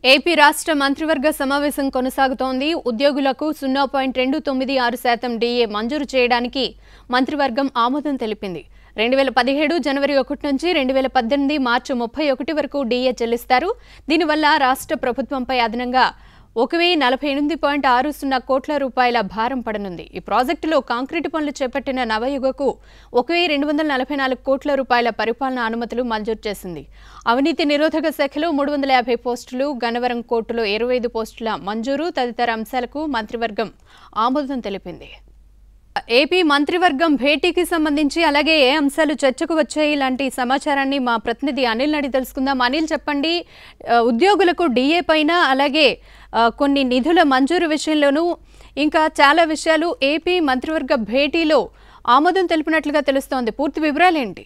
AP రాష్ట్ర మంత్రివర్గ సమావేశం కొనసాగుతోంది ఉద్యోగులకు సున్నా పాయింట్ రెండు తొమ్మిది ఆరు శాతం డీఏ మంజూరు చేయడానికి మంత్రివర్గం ఆమోదం తెలిపింది రెండు వేల పదిహేడు జనవరి ఒకటి నుంచి రెండు వేల పద్దెనిమిది మార్చి ముప్పై ఒకటి వరకు డీఏ చెల్లిస్తారు దీనివల్ల రాష్ట్ర ప్రభుత్వంపై అదనంగా ఒక వెయ్యి నలభై ఎనిమిది పాయింట్ ఆరు సున్నా కోట్ల రూపాయల భారం పడనుంది ఈ ప్రాజెక్టులో కాంక్రీటు పనులు చేపట్టిన నవయుగకు ఒక వెయ్యి రెండు వందల నలభై నాలుగు కోట్ల రూపాయల పరిపాలన అనుమతులు మంజూరు చేసింది అవినీతి నిరోధక శాఖలో మూడు వందల యాభై పోస్టులు గన్నవరం కోర్టులో ఇరవై ఐదు పోస్టుల మంజూరు తదితర అంశాలకు మంత్రివర్గం ఆమోదం తెలిపింది ఏపీ మంత్రివర్గం భేటీకి సంబంధించి అలాగే ఏ అంశాలు చర్చకు వచ్చాయి ఇలాంటి సమాచారాన్ని మా ప్రతినిధి అనిల్ అడిగి తెలుసుకుందాం అనిల్ చెప్పండి ఆ, ఉద్యోగులకు డిఏ పైన అలాగే ఆ, కొన్ని నిధుల మంజూరు విషయంలోనూ ఇంకా చాలా విషయాలు ఏపీ మంత్రివర్గ భేటీలో ఆమోదం తెలిపినట్లుగా తెలుస్తోంది పూర్తి వివరాలేంటి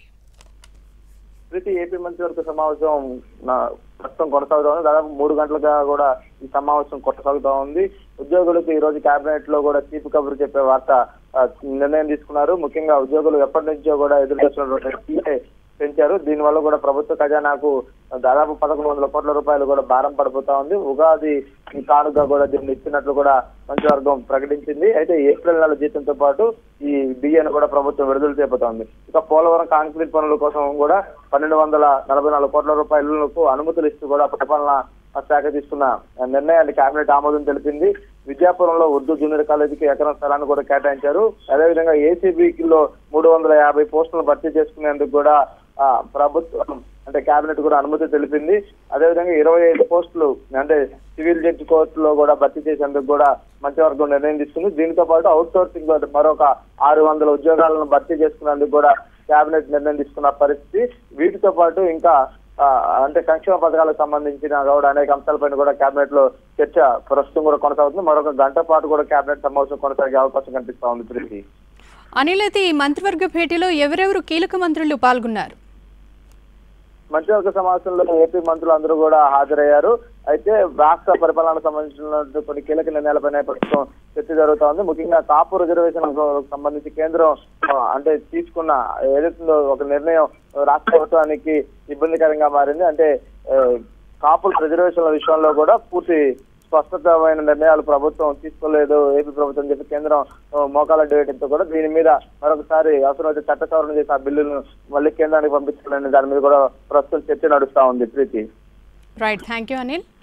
ప్రతి ఏపీ మంత్రివర్గ సమావేశం నా- ప్రస్తుతం కొనసాగుతా ఉంది దాదాపు మూడు గంటలుగా కూడా ఈ సమావేశం కొనసాగుతా ఉంది ఉద్యోగులకు ఈ రోజు కేబినెట్ లో కూడా తీపి కబురు చెప్పే వార్త ఆ, నిర్ణయం తీసుకున్నారు ముఖ్యంగా ఉద్యోగులు ఎప్పటి నుంచో కూడా ఎదురు చూస్తున్నటువంటి టీఏ పెంచారు దీనివల్ల కూడా ప్రభుత్వ ఖజానాకు దాదాపు పదకొండు వందల కోట్ల రూపాయలు కూడా భారం పడిపోతా ఉంది ఉగాది కానుక కూడా దీన్ని ఇచ్చినట్లు కూడా మంత్రివర్గం ప్రకటించింది అయితే ఏప్రిల్ నెల జీతంతో పాటు ఈ బియ్యాన్ని కూడా ప్రభుత్వం విడుదల చేపడుతోంది ఇక పోలవరం కాంక్రీట్ పనుల కోసం కూడా పన్నెండు వందల నలభై నాలుగు కోట్ల రూపాయలకు అనుమతులు ఇస్తూ కూడా పరిపాలన శాఖ తీసుకున్న నిర్ణయాన్ని కేబినెట్ ఆమోదం తెలిపింది విద్యాపురంలో ఉర్దూ జూనియర్ కాలేజీకి ఎకరం స్థలాన్ని కూడా కేటాయించారు అదేవిధంగా ఏసీబీలో మూడు వందల యాభై పోస్టులను భర్తీ చేసుకునేందుకు కూడా ఆ, ప్రభుత్వం అంటే కేబినెట్ కూడా అనుమతి తెలిపింది అదేవిధంగా ఇరవై ఐదు పోస్టులు అంటే సివిల్ జడ్జి కోర్టులో కూడా భర్తీ చేసేందుకు కూడా మంత్రివర్గం నిర్ణయం తీసుకుంది దీంతో పాటు అవుట్ సోర్సింగ్ మరొక ఆరు వందల ఉద్యోగాలను భర్తీ చేసుకునేందుకు కూడా కేబినెట్ నిర్ణయం తీసుకున్న పరిస్థితి వీటితో పాటు ఇంకా ఆ, అంటే సంక్షేమ పథకాలకు సంబంధించిన కూడా అనేక అంశాలపైన కూడా కేబినెట్ లో చర్చ ప్రస్తుతం కూడా కొనసాగుతుంది మరొక గంట పాటు కూడా కేబినెట్ సమావేశం కొనసాగే అవకాశం కనిపిస్తా ఉంది ప్రీతి అనిల్ అయితే ఈ మంత్రివర్గ భేటీలో ఎవరెవరు కీలక మంత్రులు పాల్గొన్నారు మంత్రివర్గ సమావేశంలో ఏపీ మంత్రులు అందరూ కూడా హాజరయ్యారు అయితే రాష్ట్ర పరిపాలనకు సంబంధించిన కొన్ని కీలక నిర్ణయాలపైన ప్రస్తుతం చర్చ జరుగుతా ఉంది ముఖ్యంగా కాపు రిజర్వేషన్ సంబంధించి కేంద్రం ఆ, అంటే తీసుకున్న ఏదైతుందో ఒక నిర్ణయం రాష్ట్ర ప్రభుత్వానికి ఇబ్బందికరంగా మారింది అంటే ఆ, కాపుల రిజర్వేషన్ల విషయంలో కూడా పూర్తి స్పష్టతమైన నిర్ణయాలు ప్రభుత్వం తీసుకోలేదు ఏపీ ప్రభుత్వం చెప్పి కేంద్రం ఆ, మోకాళ్ళ వేయడంతో కూడా దీని మీద మరొకసారి అవసరమైతే చట్ట సవరణ చేసి ఆ బిల్లును మళ్ళీ కేంద్రానికి పంపించాలని దాని మీద కూడా ప్రస్తుతం చర్చ నడుస్తా ఉంది Preethi right thank you Anil